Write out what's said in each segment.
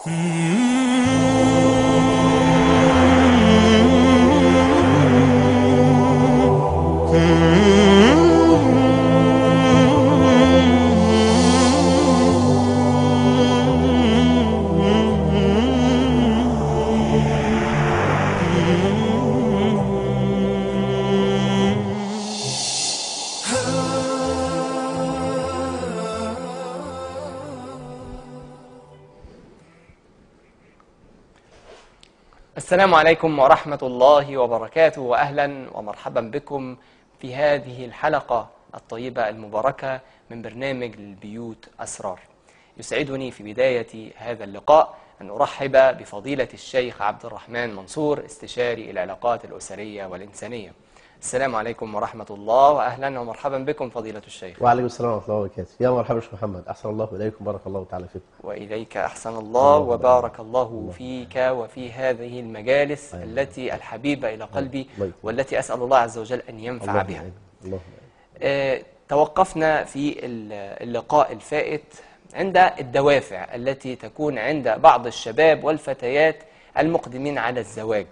السلام عليكم ورحمة الله وبركاته وأهلا ومرحبا بكم في هذه الحلقة الطيبة المباركة من برنامج للبيوت أسرار يسعدني في بداية هذا اللقاء أن أرحب بفضيلة الشيخ عبد الرحمن منصور استشاري العلاقات الأسرية والإنسانية السلام عليكم ورحمة الله وأهلا ومرحبا بكم فضيلة الشيخ وعليكم السلام ورحمة الله وبركاته يا مرحبا شيخ محمد أحسن الله إليكم بارك الله تعالى فيكم وإليك أحسن الله اللهم وبارك الله اللهم فيك وفي هذه المجالس آمين. التي الحبيبة إلى قلبي الله يكرمك. والتي أسأل الله عز وجل أن ينفع اللهم بها آمين. اللهم آه، توقفنا في ال- اللقاء الفائت عند الدوافع التي تكون عند بعض الشباب والفتيات المقدمين على الزواج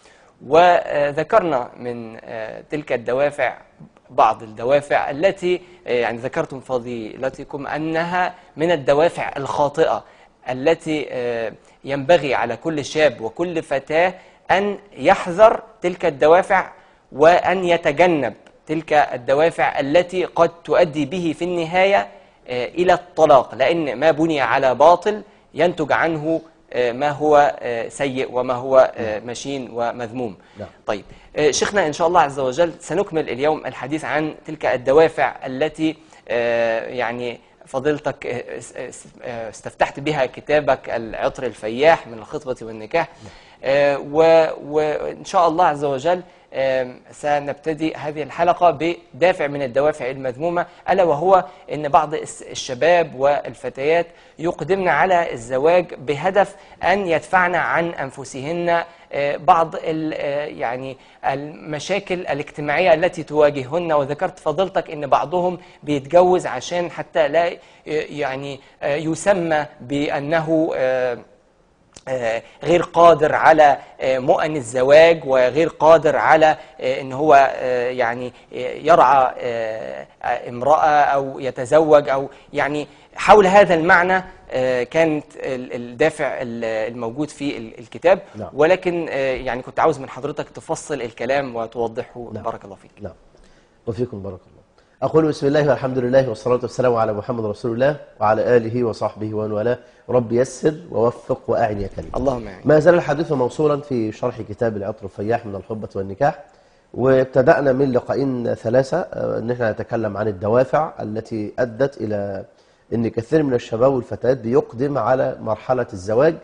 وذكرنا من آه، تلك الدوافع بعض الدوافع التي آه، يعني ذكرتم فضيلتكم أنها من الدوافع الخاطئة التي آه، ينبغي على كل شاب وكل فتاة أن يحذر تلك الدوافع وأن يتجنب تلك الدوافع التي قد تؤدي به في النهاية آه، إلى الطلاق لأن ما بني على باطل ينتج عنه آه، ما هو آه، سيء وما هو آه، مشين ومذموم نعم. طيب آه، شيخنا إن شاء الله عز وجل سنكمل اليوم الحديث عن تلك الدوافع التي آه، يعني فضيلتك آه، اس- اس- آه، استفتحت بها كتابك العطر الفياح من الخطبة والنكاح آه، و- وإن شاء الله عز وجل آم، سنبتدي هذه الحلقة بدافع من الدوافع المذمومة ألا وهو أن بعض الس- الشباب والفتيات يقدمن على الزواج بهدف أن يدفعن عن أنفسهن آه، بعض ال- آه، يعني المشاكل الاجتماعية التي تواجههن وذكرت فضيلتك أن بعضهم بيتجوز عشان حتى لا ي- يعني آه، يسمى بأنه آه، آه، غير قادر على آه، مؤن الزواج وغير قادر على آه، ان هو آه، يعني آه، يرعى آه، آه، امرأة او يتزوج او يعني حول هذا المعنى آه، كانت ال- الدافع ال- الموجود في ال- الكتاب نعم. ولكن آه، يعني كنت عاوز من حضرتك تفصل الكلام وتوضحه نعم. بارك الله فيك نعم وفيكم بارك الله أقول بسم الله والحمد لله والصلاة والسلام على محمد رسول الله وعلى آله وصحبه ومن والاه رب يسر ووفق وأعن يا كريم اللهم امين ما زال الحديث موصولا في شرح كتاب العطر الفياح من الحبة والنكاح وابتدأنا من لقاءين ثلاثة آه، ان احنا نتكلم عن الدوافع التي أدت إلى أن كثير من الشباب والفتيات بيقدم على مرحلة الزواج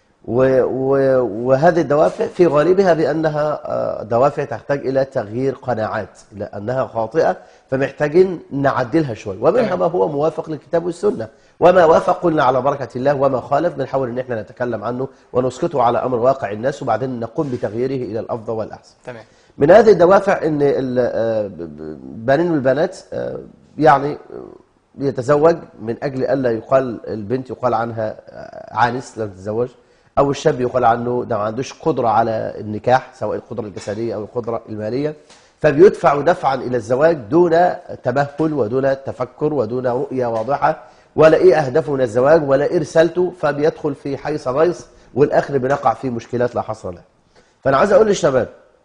و و وهذه الدوافع في غالبها بأنها آه، دوافع تحتاج إلى تغيير قناعات لأنها خاطئة فمحتاجين نعدلها شوي ومنها ما هو موافق للكتاب والسنة وما وافق قلنا على بركة الله وما خالف بنحاول ان احنا نتكلم عنه ونسكته على أمر واقع الناس وبعدين نقوم بتغييره إلى الأفضل والأحسن تمام من هذه الدوافع ان ال- آه، ب- ب- بنين والبنات آه، يعني آه، يتزوج من اجل الا يقال البنت يقال عنها آه، عانس لم تتزوج او الشاب يقال عنه ده ما عندوش قدره على النكاح سواء القدره الجسديه او القدره الماليه فبيدفع دفعا الى الزواج دون تمهل ودون تفكر ودون رؤيه واضحه ولا ايه اهدافه من الزواج ولا ايه رسالته فبيدخل في حيث غيص والاخر بنقع في مشكلات لا حصر لها فانا عايز اقول للشباب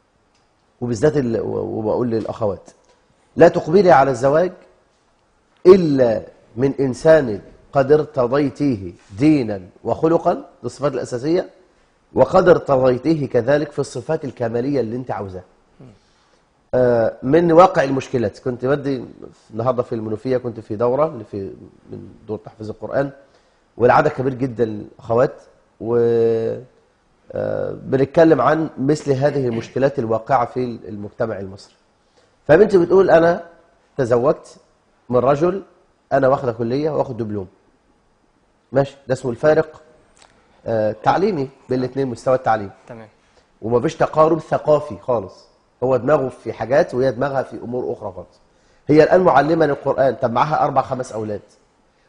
وبالذات ال... وبقول للأخوات لا تقبلي على الزواج إلا من إنسان قد ارتضيتيه دينا وخلقا دي الصفات الأساسية وقد ارتضيتيه كذلك في الصفات الكمالية اللي انت عاوزاها آه، من واقع المشكلات كنت بدي النهارده في المنوفية كنت في دورة اللي في من دور تحفيظ القرآن والعدد كبير جدا الأخوات و آه، بنتكلم عن مثل هذه المشكلات الواقعة في المجتمع المصري فبنتي بتقول أنا تزوجت من رجل أنا واخدة كلية واخد دبلوم ماشي ده اسمه الفارق آه، تعليمي بين الاثنين مستوى التعليم تمام وما فيش تقارب ثقافي خالص هو دماغه في حاجات وهي دماغها في امور اخرى خالص هي الان معلمه للقران طب معاها اربع خمس اولاد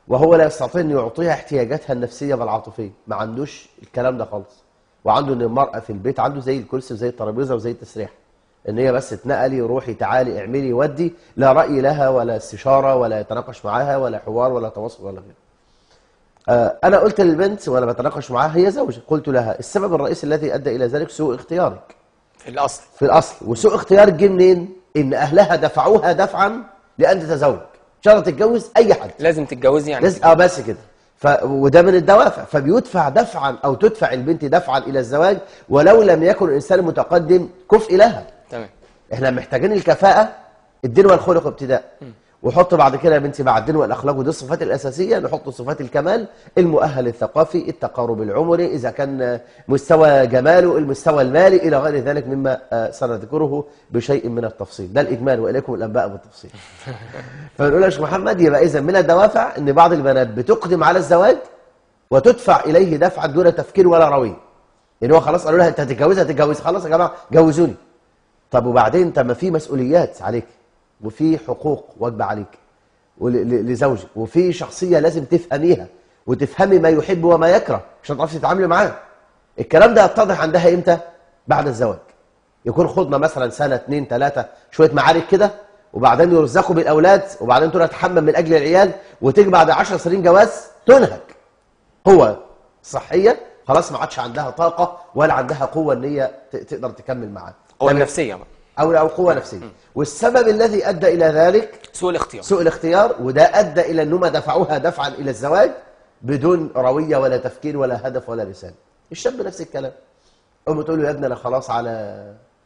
وهو لا يستطيع ان يعطيها احتياجاتها النفسيه والعاطفيه ما عندوش الكلام ده خالص وعنده ان المراه في البيت عنده زي الكرسي وزي الترابيزه وزي التسريح ان هي بس تنقلي روحي تعالي اعملي ودي لا راي لها ولا استشاره ولا يتناقش معاها ولا حوار ولا تواصل ولا غيره آه، انا قلت للبنت وانا بتناقش معاها هي زوجة قلت لها السبب الرئيسي الذي ادى الى ذلك سوء اختيارك في الاصل في الاصل وسوء اختيارك جه منين ان اهلها دفعوها دفعا لان تتزوج مش هتقدر تتجوز اي حد لازم تتجوزي يعني لازم اه بس كده ف... وده من الدوافع فبيدفع دفعا او تدفع البنت دفعا الى الزواج ولو لم يكن الانسان المتقدم كفء لها تمام احنا محتاجين الكفاءه الدين والخلق ابتداء وحط بعد كده يا بنتي مع الدين والاخلاق ودي الصفات الاساسيه نحط صفات الكمال المؤهل الثقافي التقارب العمري اذا كان مستوى جماله المستوى المالي الى غير ذلك مما آه، سنذكره بشيء من التفصيل ده الاجمال واليكم الانباء بالتفصيل فنقول يا شيخ محمد يبقى اذا من الدوافع ان بعض البنات بتقدم على الزواج وتدفع اليه دفعا دون تفكير ولا رويه يعني هو خلاص قالوا لها انت هتتجوزها هتتجوز خلاص يا جماعه جوزوني طب وبعدين انت ما في مسؤوليات عليك وفي حقوق واجبه عليك ول- ل- لزوجك وفي شخصيه لازم تفهميها وتفهمي ما يحب وما يكره عشان تعرفي تتعاملي معاه الكلام ده يتضح عندها امتى بعد الزواج يكون خضنا مثلا سنه اتنين ثلاثه شويه معارك كده وبعدين يرزقوا بالاولاد وبعدين تروح تحمل من اجل العيال وتيجي بعد 10 سنين جواز تنهك قوة صحية خلاص ما عادش عندها طاقة ولا عندها قوة ان هي ت- تقدر تكمل معاه هو النفسيه بقى او او قوة نفسية والسبب الذي ادى الى ذلك سوء الاختيار سوء الاختيار وده ادى الى انهم دفعوها دفعا الى الزواج بدون روية ولا تفكير ولا هدف ولا رسالة الشاب نفس الكلام امه تقول له يا ابني انا خلاص على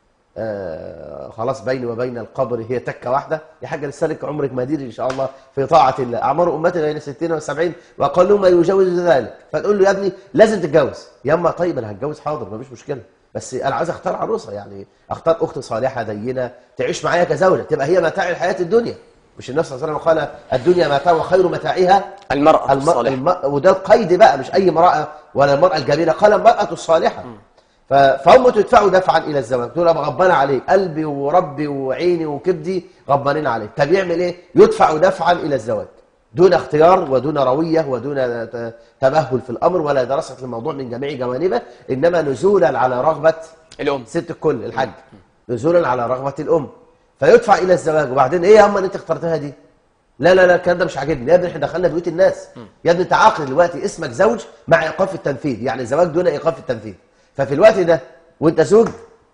آه خلاص بيني وبين القبر هي تكه واحده يا حاج لسانك عمرك مديد ان شاء الله في طاعه الله اعمار امتي بين 60 و70 واقل ما يجاوز ذلك فتقول له يا ابني لازم تتجوز يا اما طيب انا هتجوز حاضر مفيش مشكله بس انا عايز اختار عروسه يعني اختار اخت صالحه دينه تعيش معايا كزوجه تبقى هي متاع الحياه الدنيا مش النبي صلى الله عليه وسلم قال الدنيا متاع وخير متاعها المراه الم... الصالحه الم... وده القيد بقى مش اي امراه ولا المراه الجميله قال المراه الصالحه ف... فهم تدفعوا دفعا الى الزواج تقول ابقى غضبان عليك قلبي وربي وعيني وكبدي غضبانين عليك طب يعمل ايه يدفع دفعا الى الزواج دون اختيار ودون رويه ودون ت- تبهل في الامر ولا دراسه الموضوع من جميع جوانبه انما نزولا على رغبه الام ست الكل الحاج نزولا على رغبه الام فيدفع الى الزواج وبعدين ايه يا اما انت اخترتها دي لا لا لا الكلام ده مش عاجبني يا ابني احنا دخلنا بيوت الناس يا ابني انت عاقل دلوقتي اسمك زوج مع ايقاف التنفيذ يعني زواج دون ايقاف التنفيذ ففي الوقت ده وانت زوج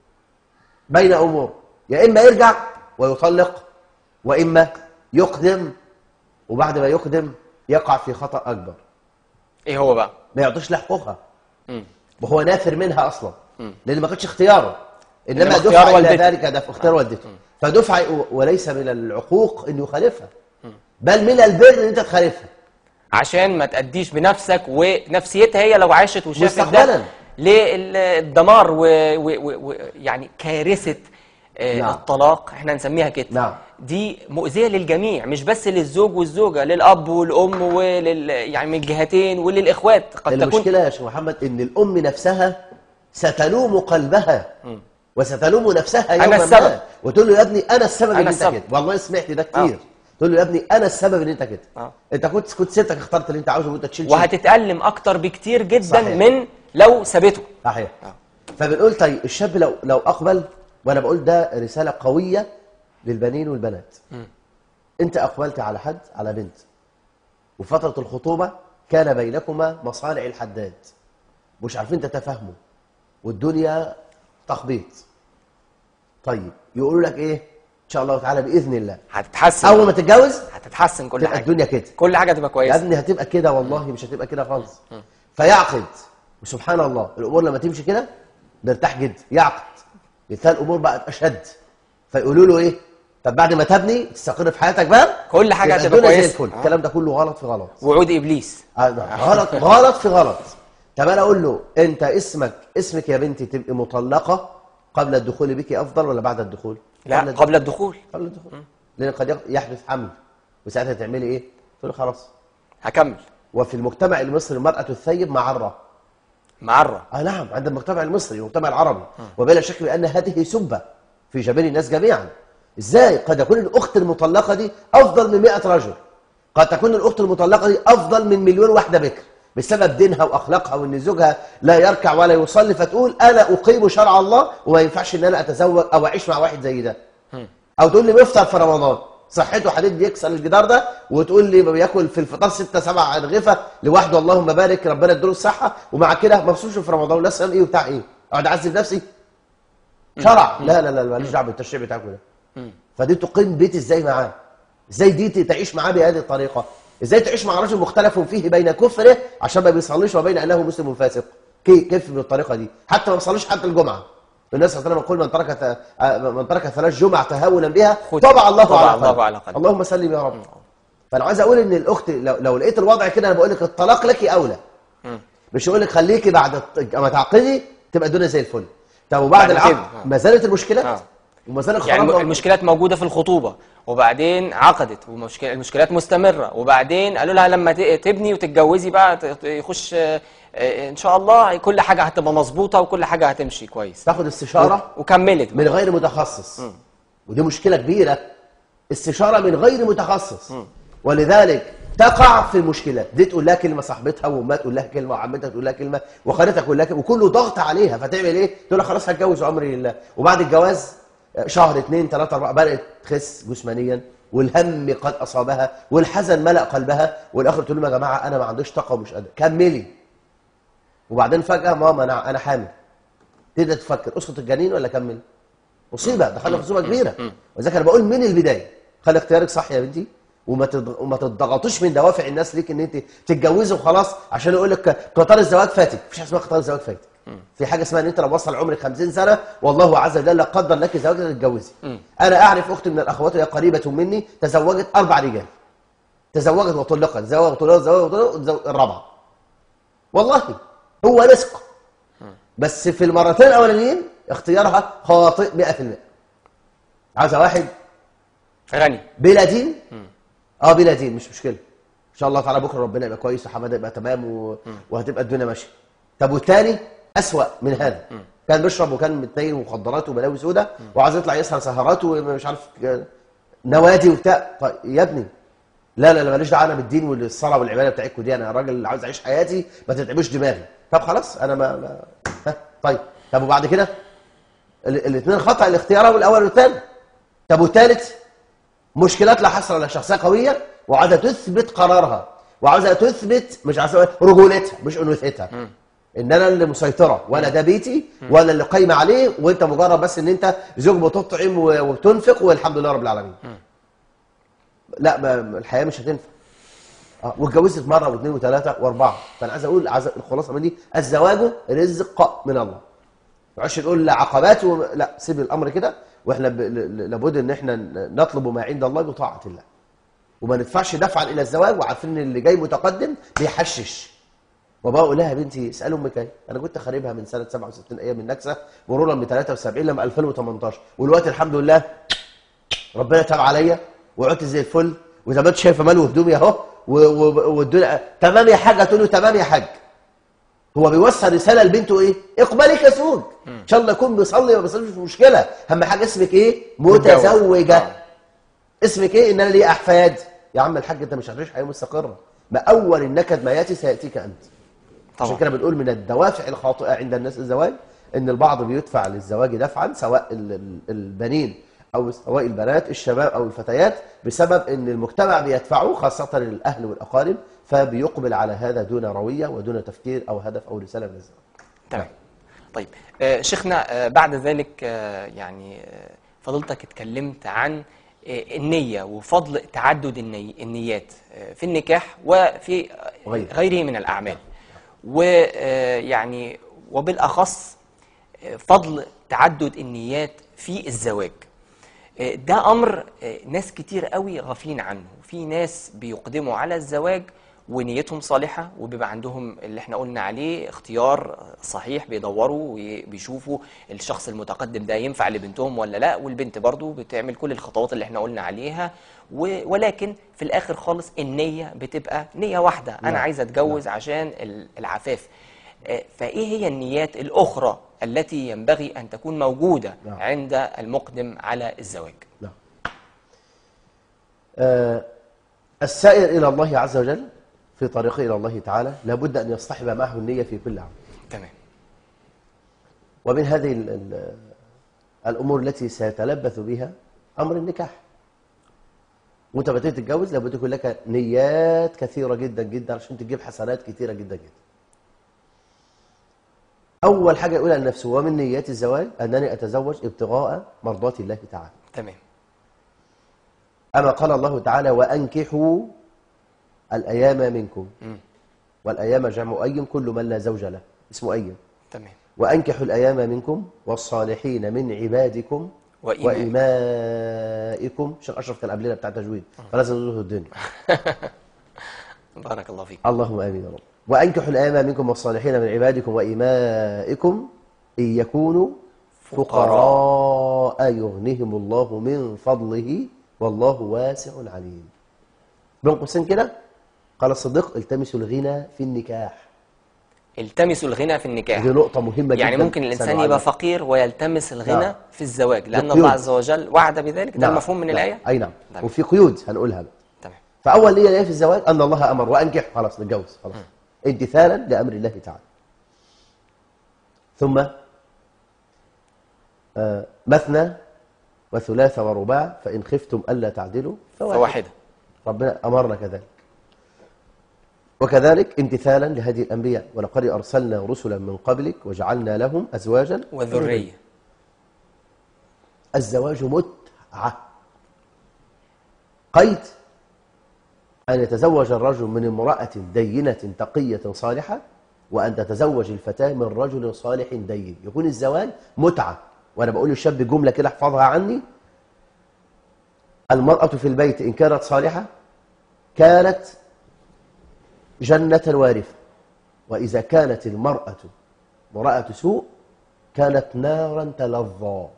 بين امور يا اما يرجع ويطلق واما يقدم وبعد ما يقدم يقع في خطا اكبر ايه هو بقى ما يعطيش لها حقوقها مم. وهو نافر منها اصلا لان ما كانتش اختياره انما إنما اختيار دفع الى والدته. ذلك دفع اختيار والدته فدفع وليس من العقوق ان يخالفها بل من البر ان انت تخالفها عشان ما تأديش بنفسك ونفسيتها هي لو عاشت وشافت مستقبلاً. ده للدمار ويعني كارثة آه، نعم. الطلاق احنا نسميها كده نعم. دي مؤذية للجميع مش بس للزوج والزوجة للأب والأم ولل يعني من الجهتين وللإخوات قد تكون المشكله يا شيخ محمد ان الام نفسها ستلوم قلبها وستلوم نفسها أنا يوما ما السبب. وتقول له يا ابني انا السبب أنا ان انت السبب. كده والله سمعت ده كتير آه. تقول له يا ابني انا السبب ان انت كده آه. انت كنت كنت ستك اخترت اللي انت عاوزه وانت تشيل شيل. وهتتألم أكتر بكتير جدا صحيح. من لو سابته صحيح فبنقول طيب الشاب لو لو اقبل وانا بقول ده رساله قويه للبنين والبنات انت اقبلت على حد على بنت وفتره الخطوبه كان بينكما مصانع الحداد مش عارفين تتفاهموا والدنيا تخبيط طيب يقولوا لك ايه ان شاء الله تعالى باذن الله هتتحسن اول ما تتجوز هتتحسن كل تبقى حاجة الدنيا كده كل حاجة تبقى يا كويسة ابني هتبقى كده والله مش هتبقى كده خالص فيعقد وسبحان الله الامور لما تمشي كده بيرتاح جدا يعقد تلاقي الامور بقت اشد فيقولوا له ايه طب بعد ما تبني تستقر في حياتك بقى كل حاجة يبقى هتبقى الدنيا زي كويسة. الفل آه. الكلام ده كله غلط في غلط وعود إبليس آه، غلط غلط في غلط طب انا اقول له انت اسمك اسمك يا بنتي تبقي مطلقه قبل الدخول بك افضل ولا بعد الدخول لا الدخول. قبل الدخول قبل الدخول لان قد يحدث حمل وساعتها تعملي ايه تقول له خلاص هكمل وفي المجتمع المصري المرأة الثيب معرة معرة آه نعم عند المجتمع المصري والمجتمع العربي وبلا شك بأن هذه سبة في جبين الناس جميعا إزاي قد يكون الأخت المطلقة دي أفضل من 100 رجل قد تكون الاخت المطلقه دي افضل من مليون واحده بكر بسبب دينها واخلاقها وان زوجها لا يركع ولا يصلي فتقول انا اقيم شرع الله وما ينفعش ان انا اتزوج او اعيش مع واحد زي ده او تقول لي بيفطر في رمضان صحته حديد يكسر الجدار ده وتقول لي بياكل في الفطار ستة سبع ارغفه لوحده اللهم بارك ربنا يديله الصحه ومع كده ما بصوش في رمضان ولا صيام ايه وبتاع ايه اقعد اعذب نفسي شرع لا لا لا ماليش دعوه بالتشريع بتاعكم ده فدي تقيم بيت ازاي معاه ازاي دي تعيش معاه بهذه الطريقه ازاي تعيش مع رجل مختلف فيه بين كفره عشان ما بيصليش وبين انه مسلم فاسق كي- كيف بالطريقه دي حتى ما بيصليش حتى الجمعه الناس صلى الله عليه وسلم يقول من ترك ت- آه، من ترك ثلاث جمع تهاونا بها خد- طبع الله طبع على الله قلبه على قلبه. اللهم سلم يا رب فانا عايز اقول ان الاخت لو, لو لقيت الوضع كده انا بقول لك الطلاق لك اولى مش هقول لك خليكي بعد الط- اما تعقدي تبقى الدنيا زي الفل طب وبعد بعد العقد كده. آه. ما زالت المشكلات آه. وما زال يعني الخراب الم- المشكلات موجودة في الخطوبة وبعدين عقدت والمشكلات مستمرة وبعدين قالوا لها لما ت- تبني وتتجوزي بقى ت- ت- يخش آه، آه، ان شاء الله كل حاجة هتبقى مظبوطة وكل حاجة هتمشي كويس تاخد استشاره وكملت من بقى. غير متخصص ودي مشكلة كبيرة استشارة من غير متخصص ولذلك تقع في المشكلات دي تقول لها كلمة صاحبتها وامها تقول لها كلمة وعمتها تقول لها كلمة وخالتها تقول لها كلمة وكله ضغط عليها فتعمل ايه؟ تقول لها خلاص هتجوز عمري لله وبعد الجواز شهر اثنين ثلاثة أربعة بدأت تخس جسمانيا والهم قد أصابها والحزن ملأ قلبها والآخر تقول لهم يا جماعة أنا ما عنديش طاقة ومش قادر كملي وبعدين فجأة ماما أنا أنا حامل تبدا تفكر اسقط الجنين ولا كمل مصيبه دخلنا في مصيبه كبيره ولذلك انا بقول من البدايه خلي اختيارك صح يا بنتي وما تضغ... وما تضغطوش من دوافع الناس ليك ان انت تتجوزي وخلاص عشان يقول لك قطار الزواج فاتك مفيش حاجه اسمها قطار الزواج فاتك في حاجه اسمها ان انت لو وصل عمرك 50 سنه والله عز وجل قدر لك زواجك تتجوزي انا اعرف اخت من الاخوات وهي قريبه مني تزوجت اربع رجال تزوجت وطلقت تزوجت وطلقت تزوجت وطلقت وتزوجت الرابعه والله هو رزق بس في المرتين الاولانيين اختيارها خاطئ 100% عاوزه واحد غني بلا دين اه بلا دين مش مشكله ان شاء الله تعالى بكره ربنا يبقى كويس وحماده يبقى تمام و... وهتبقى الدنيا ماشيه طب والتاني اسوأ من هذا كان بيشرب وكان متنيل ومخدرات وبلاوي سودا وعايز يطلع يسهر سهرات ومش عارف آه، نوادي وبتاع طيب يا ابني لا لا لا ماليش دعوه انا بالدين والصلاه والعباده بتاعتكم دي انا راجل عاوز اعيش حياتي ما تتعبوش دماغي طب خلاص انا ما, ما... ها طيب طب وبعد كده الاثنين خطا الاختيار والاول والثاني طب والثالث مشكلات لا حصر لها شخصيه قويه وعايزه تثبت قرارها وعاوزه تثبت مش عايزه رجولتها مش انوثتها ان انا اللي مسيطره وانا ده بيتي وانا اللي قايمه عليه وانت مجرد بس ان انت زوج بتطعم و- وبتنفق والحمد لله رب العالمين لا ما ما الحياه مش هتنفع اه واتجوزت مره واثنين وثلاثه واربعه فانا عايز اقول عايز الخلاصه من دي الزواج رزق من الله ما نقعدش نقول عقبات و... لا سيب الامر كده واحنا ب... ل- ل- لابد ان احنا نطلب ما عند الله بطاعه الله وما ندفعش دفعا الى الزواج وعارفين ان اللي جاي متقدم بيحشش وبقول لها يا بنتي اسال امك ايه انا كنت خاربها من سنه 67 ايام النكسه مرورا ب 73 لما 2018 والوقت الحمد لله ربنا تاب عليا وقعدت زي الفل وزي ما انت شايفه مالو هدومي اهو و- و- والدنيا تمام يا حاج هتقول له تمام يا حاج هو بيوصل رساله لبنته ايه؟ اقبلي كزوج ان شاء الله يكون بيصلي ما بيصليش مش مشكله اهم حاجه اسمك ايه؟ متزوجه آه. اسمك ايه؟ ان انا لي احفاد يا عم الحاج انت مش هتعيش حياه مستقره ما اول النكد ما ياتي سياتيك انت عشان طبعا كده بنقول من الدوافع الخاطئه عند الناس الزواج ان البعض بيدفع للزواج دفعا سواء ال- ال- البنين او سواء البنات الشباب او الفتيات بسبب ان المجتمع بيدفعه خاصه الاهل والاقارب فبيقبل على هذا دون رويه ودون تفكير او هدف او رساله من الزواج. تمام طيب آه، شيخنا آه، بعد ذلك آه، يعني آه، فضلتك اتكلمت عن آه، النية وفضل تعدد الني- النيات آه، في النكاح وفي آه، وغيره. غيره من الأعمال ويعني وبالأخص آه، فضل تعدد النيات في الزواج آه، ده أمر آه، ناس كتير قوي غافلين عنه في ناس بيقدموا على الزواج ونيتهم صالحة وبيبقى عندهم اللي احنا قلنا عليه اختيار صحيح بيدوروا وبيشوفوا الشخص المتقدم ده ينفع لبنتهم ولا لا والبنت برضو بتعمل كل الخطوات اللي احنا قلنا عليها و- ولكن في الاخر خالص النية بتبقى نية واحدة انا نعم. عايز اتجوز عشان ال- العفاف آه، فايه هي النيات الاخرى التي ينبغي ان تكون موجودة نعم. عند المقدم على الزواج نعم. آه السائر إلى الله عز وجل في طريقه إلى الله تعالى لابد أن يصطحب معه النية في كل عمل تمام ومن هذه ال- ال- الأمور التي سيتلبث بها أمر النكاح وانت بتيجي تتجوز لابد يكون لك نيات كثيرة جدا جدا عشان تجيب حسنات كثيرة جدا جدا أول حاجة يقولها لنفسه ومن نيات الزواج أنني أتزوج ابتغاء مرضات الله تعالى تمام أما قال الله تعالى وأنكحوا الأيام منكم مم. والأيام جمع أيم كل من لا زوج له اسمه أيم تمام وأنكحوا الأيام منكم والصالحين من عبادكم وإماء. وإمائكم شيخ أشرف كان قبلنا بتاع تجويد فلازم نزوه الدنيا بارك الله فيك اللهم آمين يا رب وأنكحوا الأيام منكم والصالحين من عبادكم وإمائكم إن يكونوا فقراء يغنيهم الله من فضله والله واسع عليم بين قوسين كده قال الصديق التمسوا الغنى في النكاح التمسوا الغنى في النكاح دي نقطة مهمة جدا يعني ممكن الإنسان سنعلم. يبقى فقير ويلتمس الغنى نعم. في الزواج لأن بالقيود. الله عز وجل وعد بذلك ده نعم. المفهوم من نعم. الآية أي نعم تمام. وفي قيود هنقولها بقى تمام فأول نية ليه في الزواج أن الله أمر وأنكح خلاص نتجوز خلاص امتثالا لأمر الله تعالى ثم آه، مثنى وثلاث ورباع فإن خفتم ألا تعدلوا فواحد فواحدة ربنا أمرنا كذلك وكذلك امتثالا لهدي الأنبياء ولقد أرسلنا رسلا من قبلك وجعلنا لهم أزواجا وذرية الزواج متعة قيد أن يتزوج الرجل من امرأة دينة تقية صالحة وأن تتزوج الفتاة من رجل صالح دين يكون الزواج متعة وأنا بقول للشاب جملة كده احفظها عني المرأة في البيت إن كانت صالحة كانت جنة وارثة وإذا كانت المرأة امرأة سوء كانت نارا تلظى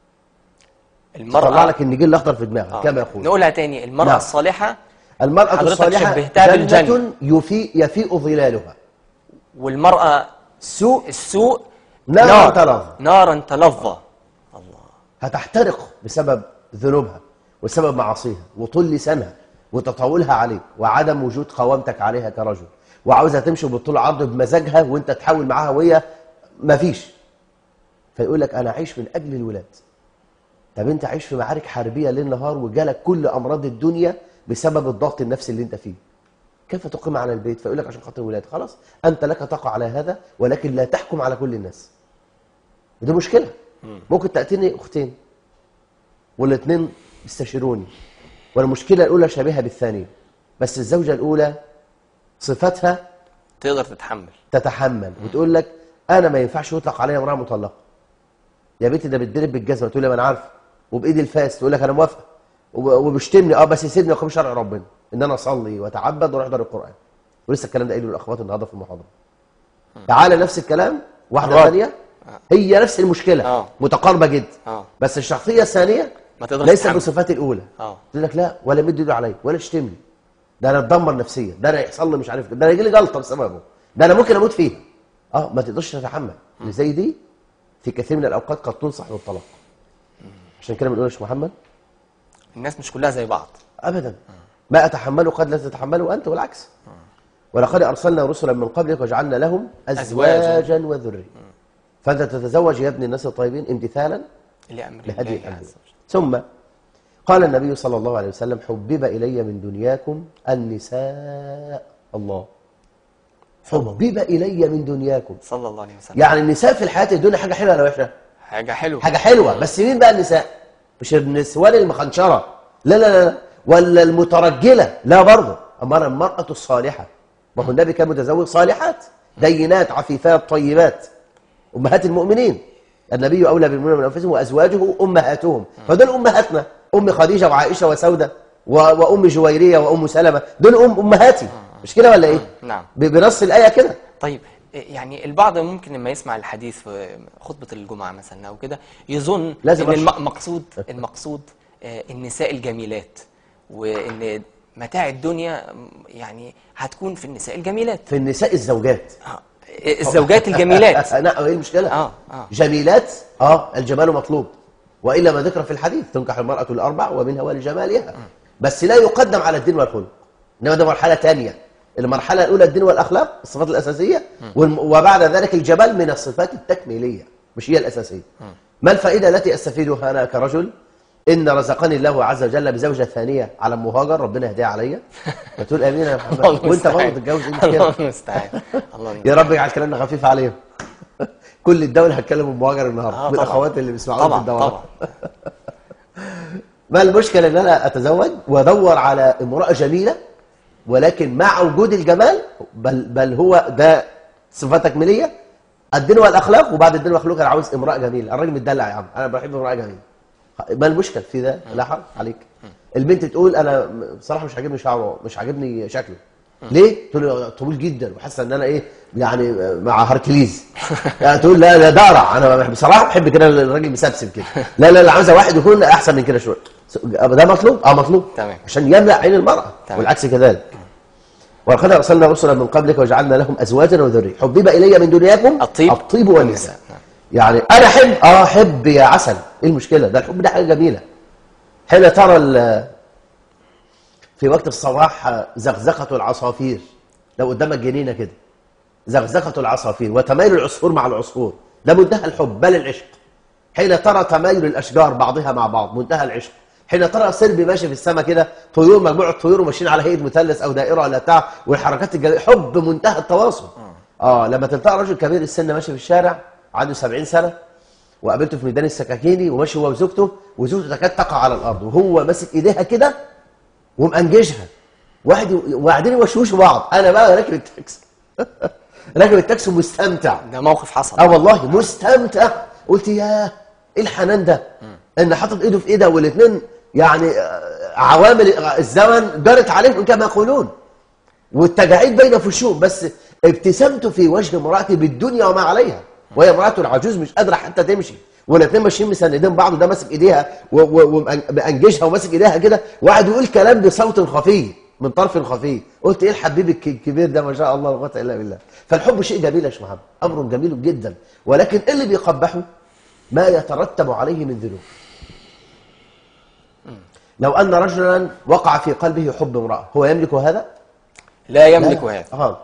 طلع المرأة لك النجيل الأخضر في دماغك آه. كما يقول نقولها تاني المرأة نعم. الصالحة المرأة حضرتك الصالحة شبهتها بالجنة. جنة يفي يفيء ظلالها والمرأة سوء السوء نار تلظى. نارا تلظى الله هتحترق بسبب ذنوبها وسبب معاصيها وطول لسانها وتطاولها عليك وعدم وجود قوامتك عليها كرجل وعاوزة تمشي بالطول عرض بمزاجها وانت تحاول معاها وهي مفيش فيقول لك انا عايش من اجل الولاد طب انت عايش في معارك حربية ليل نهار وجالك كل امراض الدنيا بسبب الضغط النفسي اللي انت فيه كيف تقيم على البيت فيقول لك عشان خاطر الولاد خلاص انت لك طاقة على هذا ولكن لا تحكم على كل الناس ودي مشكلة ممكن تأتيني أختين والاثنين يستشيروني والمشكلة الأولى شبيهة بالثانية بس الزوجة الأولى صفتها تقدر تتحمل تتحمل وتقول لك أنا ما ينفعش يطلق عليا امرأة مطلقة يا بنتي ده بتضرب بالجزمة تقول لي ما أنا عارفة وبإيدي الفاس تقول لك أنا موافقة وب- وبيشتمني أه بس يسيبني أقيم شرع ربنا إن أنا أصلي وأتعبد وأروح أحضر القرآن ولسه الكلام ده قايله الأخوات النهارده في المحاضرة تعالى نفس الكلام واحدة الرد. ثانية هي نفس المشكلة آه. متقاربة جدا آه. بس الشخصية الثانية ما تقدرش ليست تتحمل. بصفاتي الأولى اه تقول لك لا ولا مد ايده عليا ولا تشتمني ده انا اتدمر نفسيا ده انا يحصل لي مش عارف ده انا يجي لي جلطه بسببه ده انا ممكن اموت فيها اه ما تقدرش تتحمل اللي زي دي في كثير من الاوقات قد تنصح بالطلاق عشان كده بنقول يا شيخ محمد الناس مش كلها زي بعض ابدا ما اتحمله قد لا تتحمله انت والعكس ولقد ارسلنا رسلا من قبلك وجعلنا لهم أزواجاً. ازواجا وذريه فانت تتزوج يا ابن الناس الطيبين امتثالا لأمر لهدي الله الأنبياء عز وجل ثم قال النبي صلى الله عليه وسلم حبب إلي من دنياكم النساء الله حبب إلي من دنياكم صلى الله عليه وسلم يعني النساء في الحياة الدنيا حاجة حلوة ولا وحشة؟ حاجة حلوة حاجة حلوة بس مين بقى النساء؟ مش النسوان المخنشرة لا لا لا لا. ولا المترجلة لا برضه أمر المرأة الصالحة ما هو النبي كان متزوج صالحات دينات عفيفات طيبات أمهات المؤمنين النبي أولى بالمؤمنين من أنفسهم وأزواجه أمهاتهم فدول أمهاتنا أم خديجة وعائشة وسودة و- وأم جويرية وأم سلمة دول أم أمهاتي مش كده ولا إيه؟ نعم ب- بنص الآية كده طيب يعني البعض ممكن لما يسمع الحديث في خطبة الجمعة مثلا أو كده يظن لازم إن أشرح. المقصود المقصود آه، النساء الجميلات وإن متاع الدنيا يعني هتكون في النساء الجميلات في النساء الزوجات آه، الزوجات الجميلات لا ايه المشكلة؟ آه، آه. جميلات اه الجمال مطلوب وإلا ما ذكر في الحديث تنكح المرأة الأربع ومنها ولجمالها بس لا يقدم على الدين والخلق انما ده مرحله ثانيه المرحله الاولى الدين والاخلاق الصفات الاساسيه والم- وبعد ذلك الجمال من الصفات التكميليه مش هي الاساسيه ما الفائده التي استفيدها انا كرجل ان رزقني الله عز وجل بزوجه ثانيه على مهاجر ربنا يهديها عليا بتقول امين يا محمد الله وانت المستعان. برضه تتجوز ايه المشكله الله المستعان الله المستعان يا رب اجعل كلامنا خفيف عليهم كل الدوله هتكلم المهاجر النهارده آه، من طبعاً. الاخوات اللي بيسمعونا في طبعا الدورات طبعا ما المشكلة ان انا اتزوج وادور على امرأة جميلة ولكن مع وجود الجمال بل, بل هو ده صفات تكميلية الدين والاخلاق وبعد الدين والاخلاق انا عاوز امرأة جميلة الراجل متدلع يا عم انا بحب امرأة جميلة ما المشكل في ده لا حرج عليك البنت تقول انا بصراحة مش عاجبني شعره مش عاجبني شكله ليه؟ تقول لي طويل جدا وحاسه ان انا ايه يعني مع هركليز يعني تقول لا لا دارع انا بصراحه بحب كده الراجل مسبسب كده لا لا لا عاوزه واحد يكون احسن من كده شويه ده مطلوب اه مطلوب تمام. عشان يملا عين المراه تمام. والعكس كذلك ولقد ارسلنا رسلا من قبلك وجعلنا لهم ازواجا وذريه حبب الي من دنياكم الطيب الطيب والنساء والنساء. نعم. يعني انا احب اه احب يا عسل ايه المشكله ده الحب ده حاجه جميله حين ترى ال- في وقت الصباح زغزغه العصافير لو قدامك جنينه كده زغزغه العصافير وتمايل العصفور مع العصفور ده منتهى الحب بل العشق حين ترى تمايل الاشجار بعضها مع بعض منتهى العشق حين ترى سرب ماشي في السماء كده طيور مجموعه طيور وماشيين على هيئه مثلث او دائره ولا بتاع والحركات الجميله حب منتهى التواصل اه لما تلتقى رجل كبير السن ماشي في الشارع عنده 70 سنه وقابلته في ميدان السكاكيني وماشي هو وزوجته وزوجته تكاد تقع على الارض وهو ماسك ايديها كده ومأنجشها واحد وبعدين يوشوشوا بعض انا بقى راكب التاكسي راكب التاكسي ومستمتع ده موقف حصل اه والله مستمتع قلت ياه ايه الحنان ده ان حاطط ايده في ايدها والاثنين يعني آه، عوامل الزمن جرت عليهم كما يقولون والتجاعيد بين فشوم بس ابتسامته في وجه امرأتي بالدنيا وما عليها وهي امرأة عجوز مش قادرة حتى تمشي والاثنين ماشيين مسندين بعض وده ماسك ايديها و- و- ومأنجشها وماسك ايديها كده وقعد يقول كلام بصوت خفي من طرف خفي قلت ايه الحبيب الك- الكبير ده ما شاء الله لا قوه الا بالله فالحب شيء جميل يا شيخ محمد امر جميل جدا ولكن إيه اللي بيقبحه ما يترتب عليه من ذنوب لو ان رجلا وقع في قلبه حب امراه هو يملك هذا لا يملك لا. هذا آه.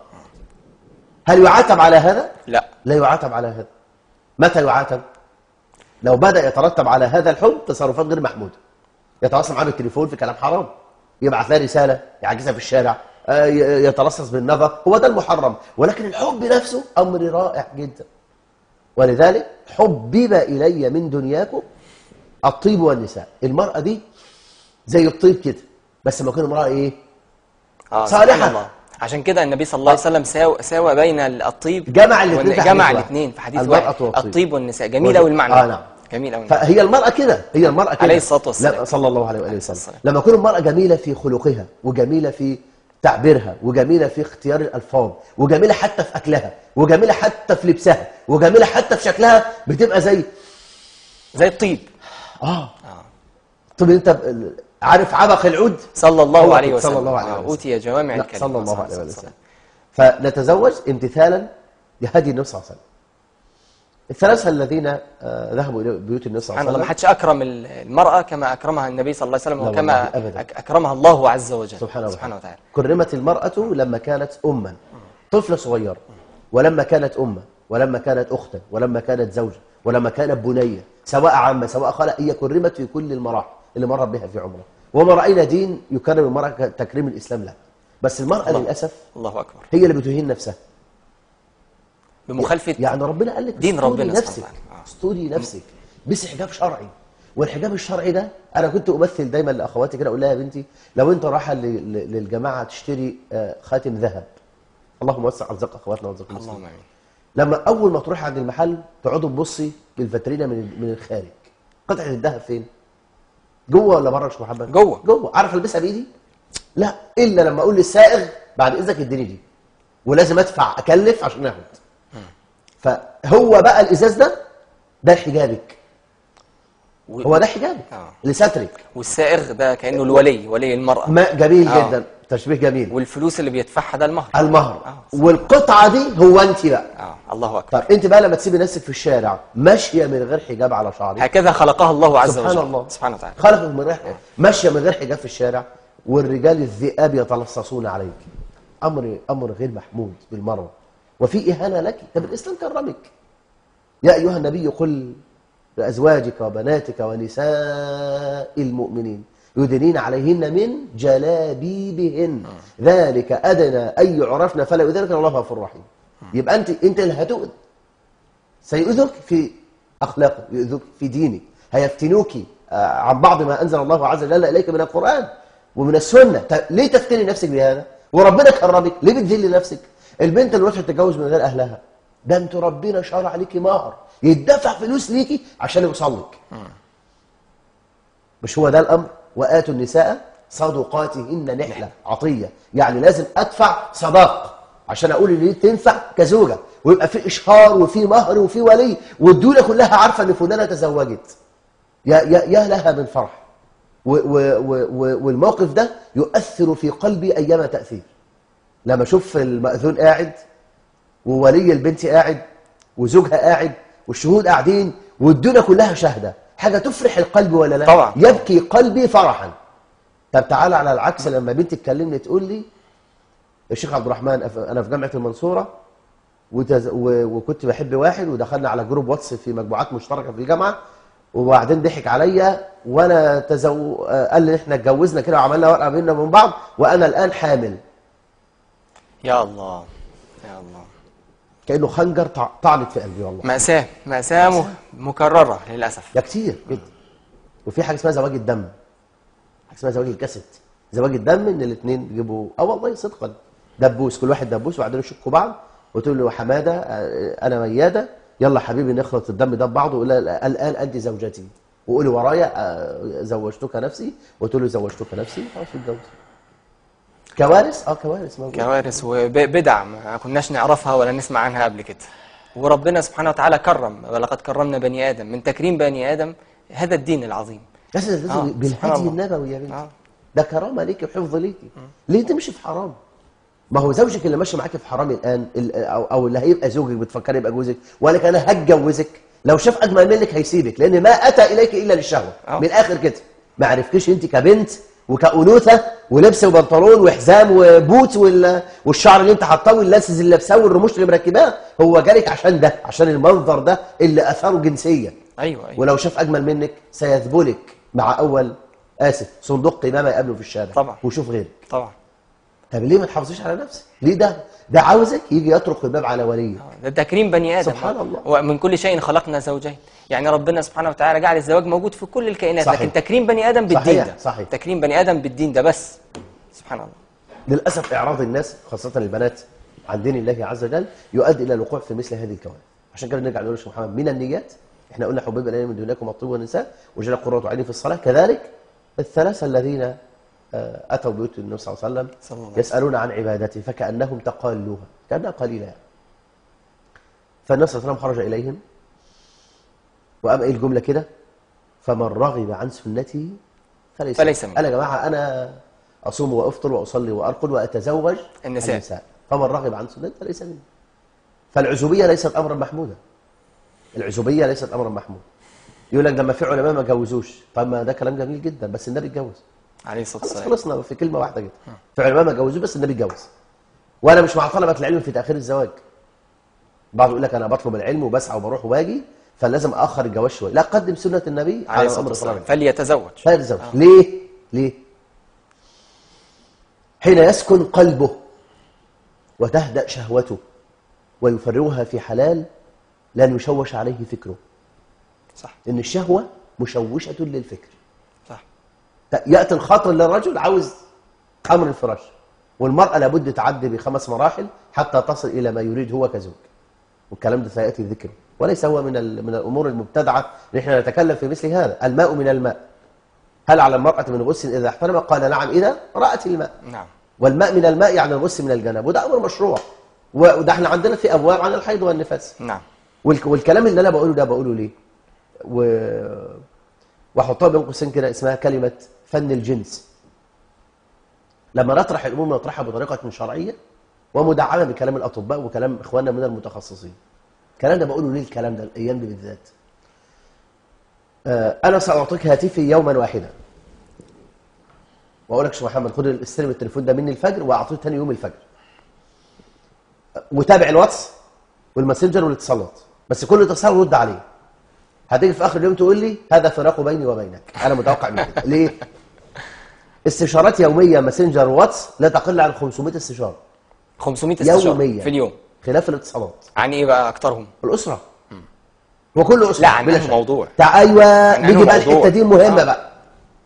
هل يعاتب على هذا لا لا يعاتب على هذا متى يعاتب لو بدأ يترتب على هذا الحب تصرفات غير محمودة يتواصل معاه بالتليفون في كلام حرام يبعث لها رسالة يعجزها في الشارع آه، ي- يتلصص بالنظر هو ده المحرم ولكن الحب نفسه أمر رائع جدا ولذلك حبب إلي من دنياكم الطيب والنساء المرأة دي زي الطيب كده بس ما تكون امرأة إيه اه صالحة. سبحان الله عشان كده النبي صلى الله عليه وسلم ساوى, ساوى بين الطيب جمع الاثنين والن- في حديث جمع واحد. الاثنين في حديث المرأة واحد والطيب. الطيب والنساء جميل قوي المعنى آه نعم جميل قوي فهي المرأة كده هي المرأة كده عليه الصلاة والسلام. لا صلى الله عليه وآله عليه وسلم الصلاة والسلام. لما تكون المرأة جميلة في خلقها وجميلة في تعبيرها وجميلة في اختيار الألفاظ وجميلة حتى في أكلها وجميلة حتى في لبسها وجميلة حتى في شكلها بتبقى زي زي الطيب آه طب أنت ب- عارف عبق العود صلى الله الله عليه صلى وسلم الله عليه آه، وسلم. اوتي جوامع لا الكلم صلى الله عليه وسلم فنتزوج امتثالا لهدي النبي صلى الله عليه وسلم الثلاثة الذين آه، ذهبوا إلى بيوت النبي صلى سبحان الله الله عليه ما وسلم حدش اكرم ال- المراه كما اكرمها النبي صلى الله عليه وسلم لا وكما والله أبداً. أك- اكرمها الله عز وجل سبحانه سبحانه وتعالى وتعالى كرمت المرأة لما كانت أما طفلة صغيرة ولما كانت أما ولما كانت أختا ولما كانت زوجة ولما كانت بنية سواء عامة سواء خالة هي كرمت في كل المراحل اللي مرت بها في عمرها وما رأينا دين يكرم المرأة كتكريم الإسلام لها بس المرأة الله. للأسف الله اكبر هي اللي بتهين نفسها بمخالفه يعني ربنا قال لك دين استوري ربنا نفسك سبحانه وتعالى. آه. استوري نفسك بس حجاب شرعي والحجاب الشرعي ده انا كنت امثل دايما لاخواتي كده اقول لها يا بنتي لو انت رايحه ل- ل- للجماعه تشتري آه، خاتم ذهب اللهم وسع ارزاق اخواتنا وارزاق المسلمين اللهم امين لما اول ما تروحي عند المحل تقعدوا تبصي بالفترينه من من الخارج قطعه الذهب فين جوه ولا بره يا شيخ محمد جوه. جوه عارف البسها بايدي لا الا لما اقول للسائغ بعد اذنك اديني دي ولازم ادفع اكلف عشان اخد فهو بقى الازاز ده ده حجابك و- هو ده حجابك آه. لسترك والسائغ ده كانه الولي ولي المراه ما جميل آه. جدا تشبيه جميل والفلوس اللي بيدفعها ده المهر المهر آه. والقطعه دي هو انت بقى اه الله اكبر طب انت بقى لما تسيبي نفسك في الشارع ماشيه من غير حجاب على شعرك هكذا خلقها الله عز سبحان وجل الله سبحانه وتعالى خلقك من غير ماشيه من غير حجاب في الشارع والرجال الذئاب يتلصصون عليك امر امر غير محمود بالمره وفي اهانه لك طب الاسلام كرمك يا ايها النبي قل لازواجك وبناتك ونساء المؤمنين يدنين عليهن من جلابيبهن ذلك ادنى ان يعرفن فلا يؤذنك الله غفور رحيم يبقى انت انت اللي هتؤذى سيؤذك في اخلاقك يؤذك في دينك هيفتنوك آه، عن بعض ما انزل الله عز وجل اليك من القران ومن السنه ط- ليه تفتني نفسك بهذا وربنا كرمك ليه بتذل نفسك البنت اللي راحت تتجوز من غير اهلها ده انت ربنا شرع عليكي مهر يدفع فلوس ليكي عشان يوصل لك مش هو ده الامر واتوا النساء صدقاتهن نحله عطيه يعني لازم ادفع صداق عشان اقول ان دي تنفع كزوجه ويبقى في اشهار وفي مهر وفي ولي والدنيا كلها عارفه ان فلانه تزوجت يا يا يا لها من فرح و و و و والموقف ده يؤثر في قلبي ايما تاثير لما اشوف المأذون قاعد وولي البنت قاعد وزوجها قاعد والشهود قاعدين والدنيا كلها شاهده حاجه تفرح القلب ولا لا طبعا. يبكي قلبي فرحا طب تعالى على العكس لما بنتي تكلمني تقول لي الشيخ عبد الرحمن أف- انا في جامعه المنصوره وتز... و... وكنت بحب واحد ودخلنا على جروب واتس في مجموعات مشتركه في الجامعه وبعدين ضحك عليا وانا تزو... آه، قال لي احنا اتجوزنا كده وعملنا ورقه بيننا وبين بعض وانا الان حامل يا الله يا الله كانه خنجر طع- طعنت في قلبي والله مأساة مأساة م- مكررة للأسف ده كتير جدا وفي حاجه اسمها زواج الدم حاجه اسمها زواج الجسد زواج الدم ان الاثنين بيجيبوا اه والله صدقا دبوس كل واحد دبوس وبعدين يشكوا بعض وتقول له حماده آه، انا مياده يلا حبيبي نخلط الدم ده ببعض وقول لها الان انت زوجتي وقولي ورايا آه، زوجتك نفسي وتقول له زوجتك نفسي خلاص اتجوز كوارث اه كوارث موجوده كوارث وبدع ما كناش نعرفها ولا نسمع عنها قبل كده وربنا سبحانه وتعالى كرم ولقد كرمنا بني آدم من تكريم بني آدم هذا الدين العظيم لازم لازم آه، سبحان بالهدي الله. النبوي يا بنتي آه. ده كرامه ليكي وحفظ ليكي ليه تمشي في حرام ما هو زوجك اللي ماشي معاكي في حرام الان ال- او او اللي هيبقى زوجك بتفكري يبقى جوزك وقال لك انا هتجوزك لو شاف اجمل منك هيسيبك لان ما اتى اليك الا للشهوه آه. من الاخر كده ما عرفكيش انت كبنت وكانوثه ولبس وبنطلون وحزام وبوت وال- والشعر اللي انت حاطاه واللاسز اللي لابساه والرموش اللي مركباه هو جالك عشان ده عشان المنظر ده اللي اثاره جنسيه أيوه أيوه ولو شاف اجمل منك سيذبلك مع اول اسف صندوق قمامه يقابله في الشارع طبعا. ويشوف غيرك طبعا طب ليه ما تحافظيش على نفسك ليه ده ده عاوزك يجي يطرق الباب على وليه ده تكريم بني آدم سبحان الله. ومن كل شيء خلقنا زوجين يعني ربنا سبحانه وتعالى جعل الزواج موجود في كل الكائنات صحيح. لكن تكريم بني آدم بالدين صحيح، ده صحيح. تكريم بني آدم بالدين ده بس سبحان الله للاسف اعراض الناس خاصه البنات عن دين الله عز وجل يؤدي الى الوقوع في مثل هذه الكوارث عشان كده نرجع نقول يا شيخ محمد من النيات احنا قلنا حبيب الينا من دنياكم الطيب والنساء وجعل قرة عيني في الصلاه كذلك الثلاثه الذين آه، اتوا بيوت النبي صلى الله عليه وسلم صلى الله عليه يسالون عن عبادته فكانهم تقالوها كانها قليله يعني. فالنبي صلى الله عليه وسلم خرج اليهم وقام قايل جمله كده فمن رغب عن سنتي فليس, فليس مني. انا يا جماعه انا اصوم وافطر واصلي وارقد واتزوج النساء. فمن رغب عن سنتي فليس مني فالعزوبيه ليست امرا محمودا العزوبيه ليست امرا محمودا يقول لك لما في علماء ما جوزوش طب ما ده كلام جميل جدا بس النبي اتجوز عليه الصلاة خلاص والسلام خلصنا في كلمه واحده كده في علماء ما جوزوش بس النبي اتجوز وانا مش مع طلبه العلم في تاخير الزواج بعض يقول لك انا بطلب العلم وبسعى وبروح وباجي فلازم اخر الجواز شويه لا قدم سنه النبي عليه على الصلاة امر والسلام طلب العلم فليتزوج لا يتزوج ليه ليه حين يسكن قلبه وتهدأ شهوته ويفرغها في حلال لن يشوش عليه فكره صح ان الشهوه مشوشه للفكر صح ياتي الخاطر للرجل عاوز امر الفراش والمراه لابد تعدي بخمس مراحل حتى تصل الى ما يريد هو كزوج والكلام ده سياتي ذكره وليس هو من ال- من الامور المبتدعه نحن نتكلم في مثل هذا الماء من الماء هل على المراه من غسل اذا احترم قال نعم اذا رات الماء نعم والماء من الماء يعني الغسل من الجنب وده امر مشروع وده احنا عندنا في ابواب عن الحيض والنفاس نعم والك- والكلام اللي انا بقوله ده بقوله ليه و... واحطها بين قوسين كده اسمها كلمه فن الجنس لما نطرح الامور نطرحها بطريقه شرعيه ومدعمه بكلام الاطباء وكلام اخواننا من المتخصصين الكلام ده بقوله ليه الكلام ده الايام دي بالذات آه، انا ساعطيك هاتفي يوما واحدا واقول لك يا شيخ محمد خد استلم التليفون ده مني الفجر واعطيه تاني يوم الفجر وتابع الواتس والماسنجر والاتصالات بس كل اتصال رد عليه هتيجي في اخر اليوم تقول لي هذا فراق بيني وبينك انا متوقع من كده ليه استشارات يوميه ماسنجر واتس لا تقل عن 500 استشاره 500 استشاره يوميا في اليوم خلاف الاتصالات عن ايه بقى اكترهم الاسره وكل اسره لا، عن بلا أنهي شك. موضوع؟ تع... ايوه عن نيجي أنهي بقى موضوع؟ الحته دي مهمه آه. بقى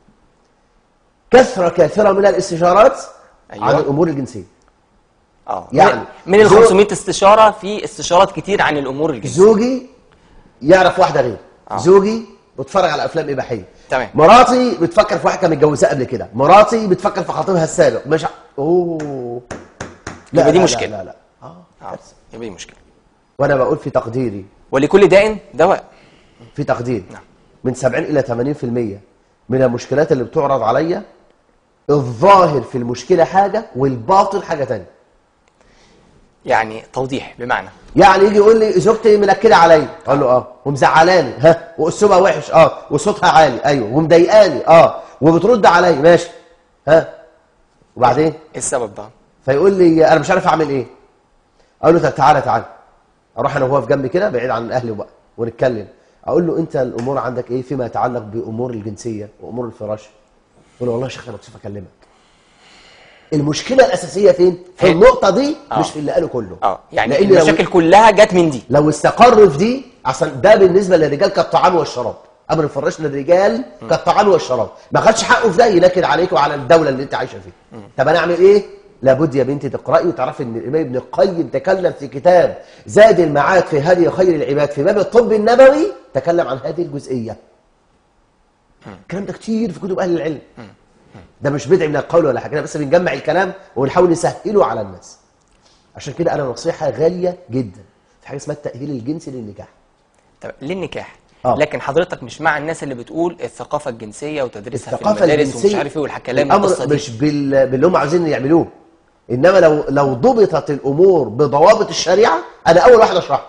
كثره كثيره من الاستشارات أيوة. عن الامور الجنسيه اه يعني من ال زو- 500 استشاره في استشارات كتير عن الامور الجنسيه زوجي يعرف واحده غير آه. زوجي بتفرج على افلام اباحيه تمام. مراتي بتفكر في واحده كانت متجوزاه قبل كده مراتي بتفكر في خطيبها السابق مش ع- اوه يبقى دي لا مشكلة. لا لا, لا. اه اه كارثة. يبقى دي مشكله وانا بقول في تقديري ولكل داء دواء في تقدير نعم. من 70 الى 80% من المشكلات اللي بتعرض عليا الظاهر في المشكله حاجه والباطن حاجه تانية يعني توضيح بمعنى يعني يجي يقول لي زوجتي منكده عليا اقول له اه ومزعلاني ها واسلوبها وحش اه وصوتها عالي ايوه ومضايقاني اه وبترد عليا ماشي ها وبعدين ايه السبب بقى فيقول لي انا مش عارف اعمل ايه اقول له طب تعالى تعالى اروح انا وهو في جنبي كده بعيد عن اهلي بقى ونتكلم اقول له انت الامور عندك ايه فيما يتعلق بامور الجنسيه وامور الفراش يقول له والله يا شيخ انا مكسوف اكلمك المشكله الاساسيه فين في هي- النقطه دي آه. مش في اللي قاله كله اه يعني لأن لو- المشاكل كلها جت من دي لو استقر في دي عشان ده بالنسبه للرجال كالطعام والشراب امر الفراش للرجال كالطعام والشراب ما خدش حقه في ده ينكد عليك وعلى الدوله اللي انت عايشه فيها طب انا اعمل ايه لابد يا بنتي تقراي وتعرفي ان الامام ابن القيم تكلم في كتاب زاد المعاد في هدي خير العباد في باب الطب النبوي تكلم عن هذه الجزئيه الكلام ده كتير في كتب اهل العلم ده مش بدع من القول ولا حاجه بس بنجمع الكلام ونحاول نسهله على الناس عشان كده انا نصيحه غاليه جدا في حاجه اسمها التاهيل الجنسي للنكاح طب للنكاح آه. لكن حضرتك مش مع الناس اللي بتقول الثقافه الجنسيه وتدريسها في الثقافه المدارس الجنسيه ومش عارف ايه والكلام الامر القصه دي مش بال... باللي هم عايزين يعملوه انما لو لو ضبطت الامور بضوابط الشريعه انا اول واحد اشرحها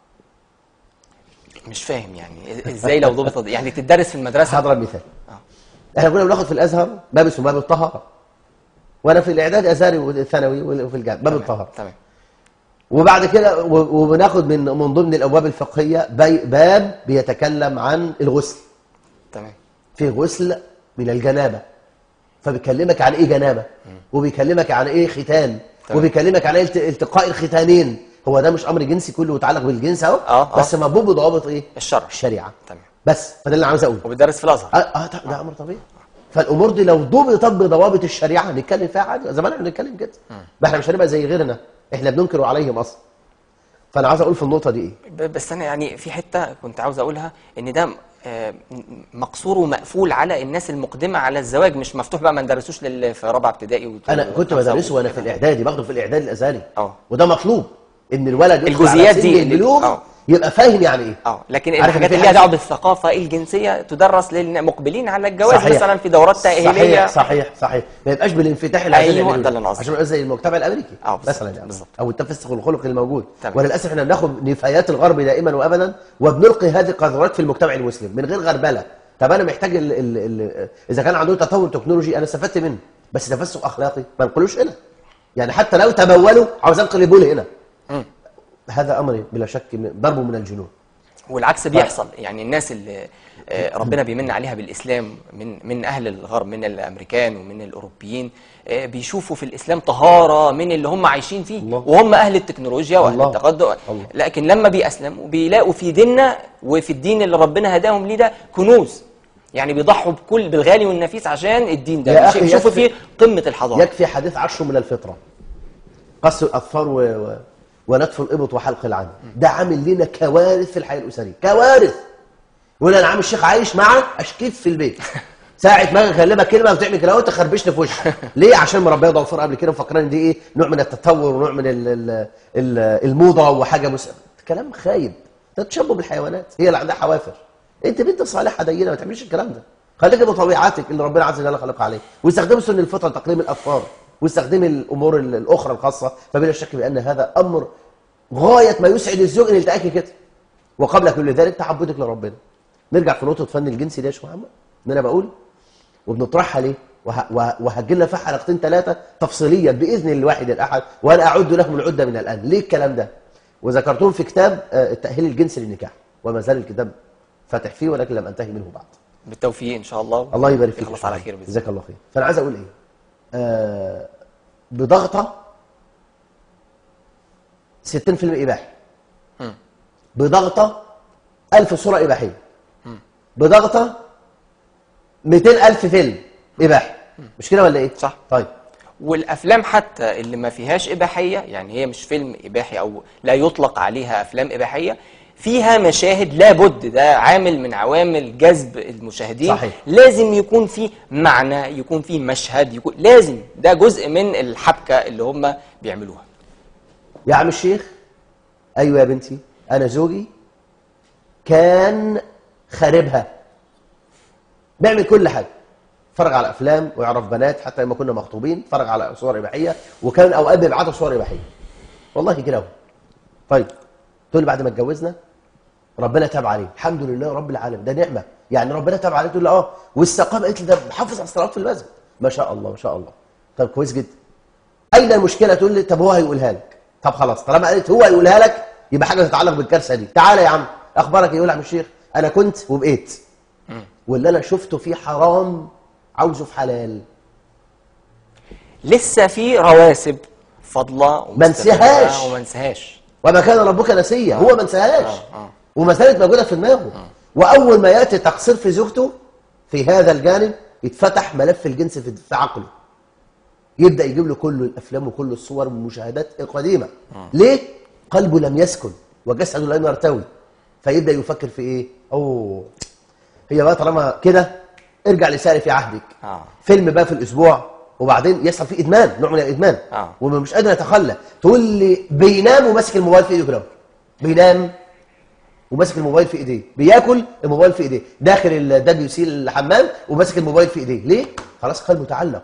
مش فاهم يعني ازاي لو ضبطت يعني تدرس في المدرسه هضرب مثال آه. احنا كنا بناخد في الازهر باب اسمه باب الطهاره وانا في الاعداد ازهري والثانوي وفي الجامعه باب الطهاره تمام وبعد كده و- وبناخد من من ضمن الابواب الفقهيه بي- باب بيتكلم عن الغسل تمام في غسل من الجنابه فبيكلمك عن ايه جنابه وبيكلمك عن ايه ختان تمام. وبيكلمك عن ايه الت- التقاء الختانين هو ده مش امر جنسي كله متعلق بالجنس اهو آه، آه. بس مبوب بضوابط ايه الشرع الشريعه تمام بس فده اللي انا عاوز اقوله وبتدرس في الازهر اه, آه طب ده امر طبيعي فالامور دي لو ضبطت بضوابط الشريعه نتكلم فيها عادي زمان احنا بنتكلم كده ما احنا مش هنبقى زي غيرنا احنا بننكر عليهم اصلا فانا عاوز اقول في النقطه دي ايه ب- بس انا يعني في حته كنت عاوز اقولها ان ده آه، م- مقصور ومقفول على الناس المقدمه على الزواج مش مفتوح بقى ما ندرسوش لل في رابعه ابتدائي وت- انا كنت وخمسة بدرسه وانا في وكده. الاعدادي باخده في الاعداد الازهري اه. وده مطلوب ان الولد يدخل الجزئيات على سن دي اللي- البلوغ اه. يبقى فاهم يعني ايه اه لكن عارف إن الحاجات في اللي ليها حاجة- دعوه بالثقافه الجنسيه تدرس للمقبلين على الجواز صحيح. مثلا في دورات تاهيليه صحيح صحيح صحيح ما يبقاش بالانفتاح اللي عايزين أيوة، نعمله ده اللي أنا قصدي. عشان ما يبقاش زي المجتمع الامريكي اه، بالظبط، مثلا يعني بالظبط. او التفسخ الخلقي الموجود تمام. وللاسف احنا بناخد نفايات الغرب دائما وابدا وبنلقي هذه القذرات في المجتمع المسلم من غير غربله طب انا محتاج ال ال ال اذا كان عندهم تطور تكنولوجي انا استفدت منه بس تفسخ اخلاقي ما نقولوش هنا يعني حتى لو تبولوا عاوز انقلبوا لي هنا مم. هذا امر بلا شك ضرب من الجنون والعكس بيحصل يعني الناس اللي آه، ربنا بيمن عليها بالاسلام من من اهل الغرب من الامريكان ومن الاوروبيين آه، بيشوفوا في الاسلام طهاره من اللي هم عايشين فيه الله. وهم اهل التكنولوجيا واهل الله. التقدم الله. لكن لما بيأسلموا بيلاقوا في ديننا وفي الدين اللي ربنا هداهم ليه ده كنوز يعني بيضحوا بكل بالغالي والنفيس عشان الدين يا ده أخي بيشوفوا يكفي- فيه قمه الحضاره يكفي حديث عشر من الفطرة قص الأظفار و... و... ونتف الإبط وحلق العين ده عامل لنا كوارث في الحياة الأسرية كوارث يقول أنا عامل الشيخ عايش معاه أشكيف في البيت ساعة ما أكلمك كلمة وتعمل كده وأنت خربشني في وشك ليه عشان مربيه ضوافر قبل كده وفاكرين دي إيه نوع من التطور ونوع من ال... ال... ال... الموضة وحاجة مس... كلام خايب ده تشبه بالحيوانات هي اللي عندها حوافر انت بنت صالحه دينه ما تعمليش الكلام ده خليك بطبيعتك اللي ربنا عز وجل خلق عليه واستخدموا سن الفطره تقليم الاظفار واستخدم الامور ال- الاخرى الخاصه فبلا شك بان هذا امر غايه ما يسعد الزوج ان يلتقاكي كده وقبل كل ذلك تعبدك لربنا نرجع في نقطه فن الجنسي دي يا شيخ محمد ان انا بقول وبنطرحها ليه وه- وه- وهجي لنا فيها حلقتين ثلاثه تفصيليا باذن الواحد الاحد وانا اعد لهم العده من الان ليه الكلام ده وذكرتهم في كتاب آه، التاهيل الجنسي للنكاح وما زال الكتاب فاتح فيه ولكن لم انتهي منه بعد بالتوفيق ان شاء الله الله يبارك فيك يخلص يا على شيخ. خير باذن جزاك الله خير فانا عايز اقول ايه آه بضغطه 60% اباحي مم. بضغطه 1000 صوره اباحيه بضغطه 200000 فيلم اباحي مش كده ولا ايه صح. طيب والافلام حتى اللي ما فيهاش اباحيه يعني هي مش فيلم اباحي او لا يطلق عليها افلام اباحيه فيها مشاهد لابد ده عامل من عوامل جذب المشاهدين صحيح. لازم يكون في معنى يكون في مشهد يكون لازم ده جزء من الحبكه اللي هم بيعملوها يا عم الشيخ ايوه يا بنتي انا زوجي كان خاربها بيعمل كل حاجه اتفرج على افلام ويعرف بنات حتى لما كنا مخطوبين اتفرج على صور اباحيه وكان اوقات بيبعتوا صور اباحيه والله كده اهو طيب تقول لي بعد ما اتجوزنا ربنا تاب عليه الحمد لله رب العالمين ده نعمه يعني ربنا تاب عليه تقول لي اه واستقام قالت لي ده محافظ على الصلاه في المسجد ما شاء الله ما شاء الله طب كويس جدا اين المشكله تقول لي طب هو هيقولها لك طب خلاص طالما قالت هو هيقولها لك يبقى حاجه تتعلق بالكارثه دي تعالى يا عم اخبارك ايه يقول يا عم الشيخ انا كنت وبقيت واللي انا شفته فيه حرام عاوزه في حلال لسه في رواسب فاضله ما نسيهاش. وما نسيهاش وما كان ربك نسيا هو ما انساهاش آه، آه. وما زالت موجوده في دماغه واول ما ياتي تقصير في زوجته في هذا الجانب يتفتح ملف الجنس في في عقله يبدا يجيب له كل الافلام وكل الصور والمشاهدات القديمه ليه قلبه لم يسكن وجسده لم يرتوي فيبدا يفكر في ايه اوه هي بقى طالما كده ارجع لساري في عهدك آه. فيلم بقى في الاسبوع وبعدين يحصل فيه ادمان نوع من الادمان آه. ومش قادر يتخلى تقول لي بينام وماسك الموبايل في ايده كده بينام وماسك الموبايل في ايديه بياكل الموبايل في ايديه داخل الدبليو سي الحمام وماسك الموبايل في ايديه ليه خلاص قلبه متعلق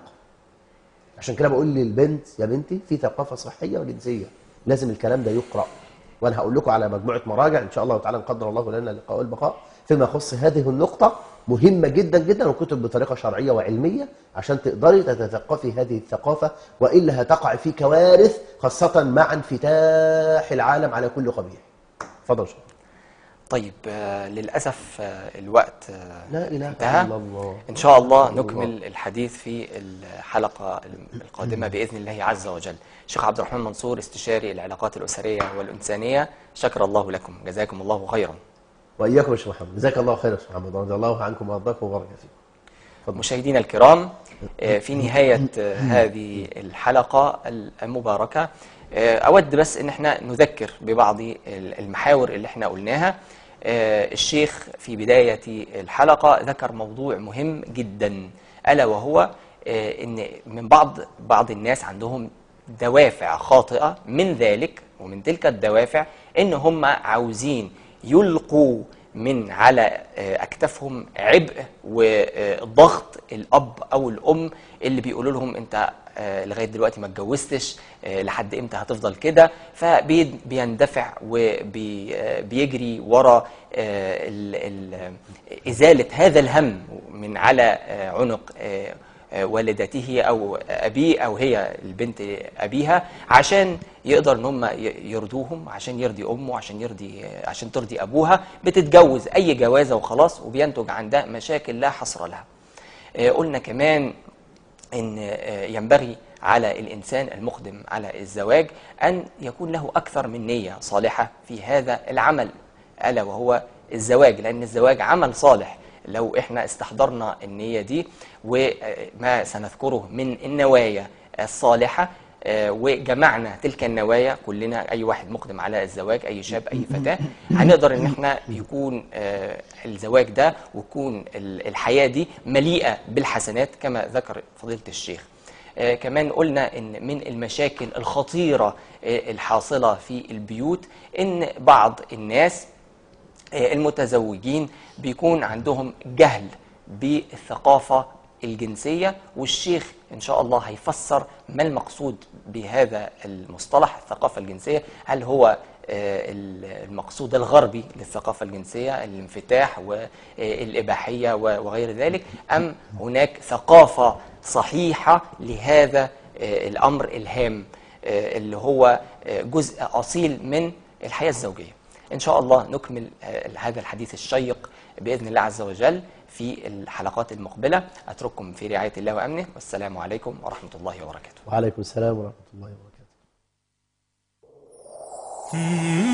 عشان كده بقول للبنت يا بنتي في ثقافه صحيه وجنسيه لازم الكلام ده يقرا وانا هقول لكم على مجموعه مراجع ان شاء الله تعالى ان قدر الله لنا اللقاء والبقاء فيما يخص هذه النقطه مهمه جدا جدا وكتب بطريقه شرعيه وعلميه عشان تقدري تتثقفي هذه الثقافه والا هتقع في كوارث خاصه مع انفتاح العالم على كل قبيح. اتفضل يا شيخ. طيب آه للاسف آه الوقت آه لا اله انتهى الا الله إن شاء الله الله. نكمل الحديث في الحلقة القادمة بإذن الله عز وجل شيخ عبد الرحمن منصور استشاري العلاقات الأسرية والإنسانية شكر الله لكم جزاكم الله خيرا واياكم يا شيخ محمد جزاك الله خير يا شيخ محمد رضي الله عنكم وارضاكم وبارك فيكم. مشاهدينا الكرام آه، في نهاية آه، هذه الحلقة المباركة آه، أود بس أن احنا نذكر ببعض المحاور اللي احنا قلناها آه، الشيخ في بداية الحلقة ذكر موضوع مهم جدا ألا وهو آه، أن من بعض بعض الناس عندهم دوافع خاطئة من ذلك ومن تلك الدوافع ان هم عاوزين يلقوا من على آه، اكتافهم عبء وضغط الاب او الام اللي بيقولوا لهم انت آه، لغايه دلوقتي ما اتجوزتش آه، لحد امتى هتفضل كده فبيندفع وبيجري ورا آه، ال- ال- ازاله هذا الهم من على آه، عنق آه، والدته او ابيه او هي البنت ابيها عشان يقدر ان هم يرضوهم عشان يرضي امه عشان يرضي عشان ترضي ابوها بتتجوز اي جوازه وخلاص وبينتج عن ده مشاكل لا حصر لها آه، قلنا كمان ان آه، ينبغي على الانسان المقدم على الزواج ان يكون له اكثر من نيه صالحه في هذا العمل الا وهو الزواج لان الزواج عمل صالح لو احنا استحضرنا النيه دي وما سنذكره من النوايا الصالحه آه، وجمعنا تلك النوايا كلنا اي واحد مقدم على الزواج اي شاب اي فتاه هنقدر ان احنا يكون آه، الزواج ده ويكون ال- الحياه دي مليئه بالحسنات كما ذكر فضيله الشيخ آه، كمان قلنا ان من المشاكل الخطيره آه، الحاصله في البيوت ان بعض الناس آه، المتزوجين بيكون عندهم جهل بالثقافة الجنسية والشيخ إن شاء الله هيفسر ما المقصود بهذا المصطلح الثقافة الجنسية هل هو آه، المقصود الغربي للثقافة الجنسية الانفتاح والإباحية وغير ذلك أم هناك ثقافة صحيحة لهذا آه، الأمر الهام آه، اللي هو آه، جزء أصيل من الحياة الزوجية إن شاء الله نكمل آه، هذا الحديث الشيق بإذن الله عز وجل في الحلقات المقبلة أترككم في رعاية الله وأمنه والسلام عليكم ورحمة الله وبركاته وعليكم السلام ورحمة الله وبركاته Mm-hmm.